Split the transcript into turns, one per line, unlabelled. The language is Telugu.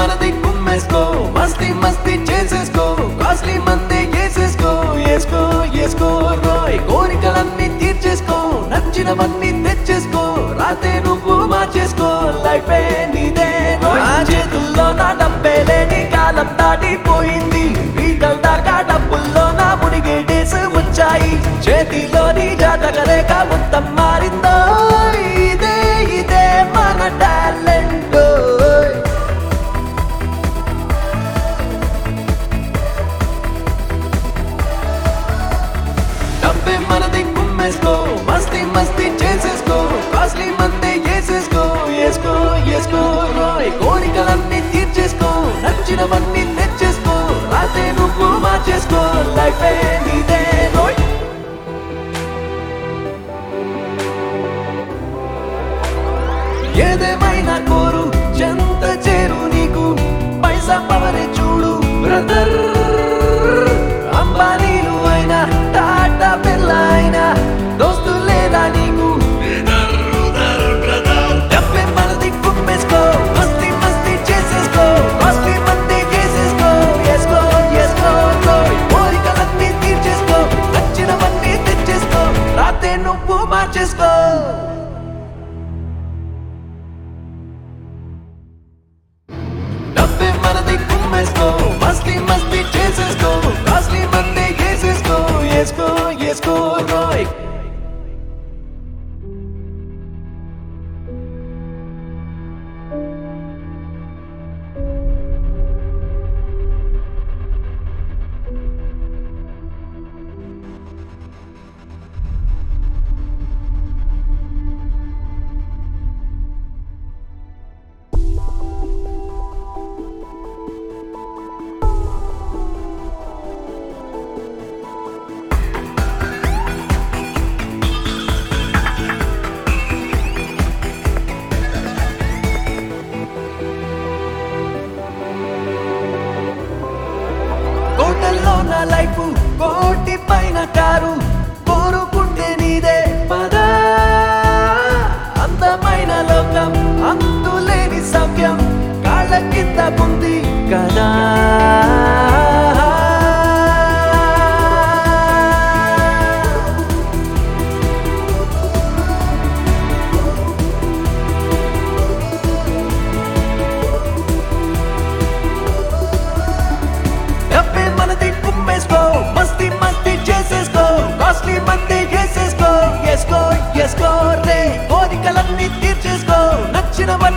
మనది కుమ్మేసుకో మస్తి మస్తి చేసేసుకో కాస్ట్లీ మంది వేసేసుకో వేసుకో వేసుకో రోయ్ కోరికలన్నీ తీర్చేసుకో నచ్చినవన్నీ తెచ్చేసుకో రాతే నువ్వు మార్చేసుకో లైఫ్ నీదే రోయ్. నా చేతుల్లో నా డబ్బే లేని కాలం దాటిపోయింది వీటల్ దాకా డబ్బుల్లో నా మునిగే డేస్ వచ్చాయి చేతిలోని జాతక రేఖ మొత్తం మారిందో ఇదే ఇదే మన టాలెంట్ డబ్బే మనది కుమ్మేసుకో మస్తి మస్తి చేసేసుకో కాస్ట్లీ మంది వేసేసుకో వేసుకో వేసుకో రోయ్ కోరికలన్నీ తీర్చేసుకో నచ్చినవన్నీ తెచ్చేసుకో రాతే నువ్వు మార్చేసుకో లైఫ్ నీదే రోయ్ ఏదేమైనా కోరు చెంత చేరు నీకు పైసా పవరే చూడు బ్రదర్ అంబానీలు అయినా టాటా పిల్ల అయినా దోస్తు లేదా నీకు డబ్బే మనది కుమ్మేసుకో మస్తి మస్తి చేసేసుకో కాస్ట్లీ మంది వేసేసుకో వేసుకో వేసుకో రోయ్. కోరికలన్నీ తీర్చేసుకో నచ్చినవన్నీ తెచ్చేసుకో రాతే నువ్వు మార్చేసుకో డబ్బే మనది కుమ్మేసుకో మస్తి మస్తి చేసేసుకో కాస్ట్లీ మంది వేసేసుకో వేసుకో వేసుకో రోయ్ కోటల్లో నా లైఫ్ కోటి పైన కారు కోరుకుంటే నీదే పదా అందమైన లోకం అంతులేని సౌఖ్యం కాళ్ళ కింద ఉంది కదా డబ్బే మనది కుమ్మేసుకో మస్తి మస్తి చేసేసుకో కాస్ట్లీ మంది వేసేసుకో వేసుకో వేసుకో రే కోరికలన్నీ తీర్చేసుకో నచ్చినవన్నీ